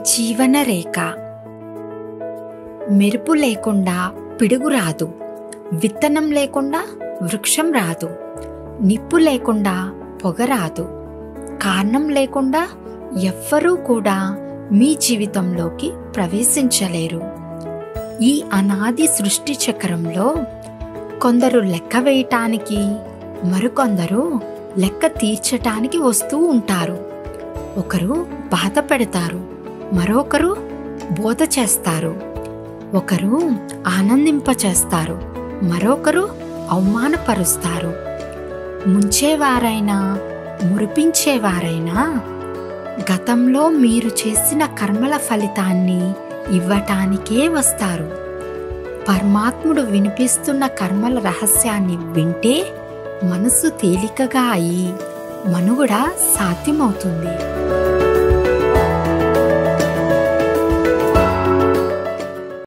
జీవన రేఖ మెరుపు లేకుండా పిడుగు రాదు విత్తనం లేకుండా వృక్షం రాదు నిప్పు లేకుండా పొగ రాదు కారణం లేకుండా ఎవ్వరూ కూడా మీ జీవితంలోకి ప్రవేశించలేరు ఈ అనాది సృష్టి చక్రంలో కొందరు లెక్క వేయటానికి మరికొందరు లెక్క తీర్చటానికి వస్తూ ఉంటారు ఒకరు బాధ పెడతారు మరొకరు బోధ చేస్తారు ఒకరు ఆనందింపచేస్తారు మరొకరు అవమానపరుస్తారు ముంచేవారైనా మురిపించేవారైనా గతంలో మీరు చేసిన కర్మల ఫలితాన్ని ఇవ్వటానికే వస్తారు పరమాత్ముడు వినిపిస్తున్న కర్మల రహస్యాన్ని వింటే మనసు తేలికగా అయి మనుగడ సాధ్యమవుతుంది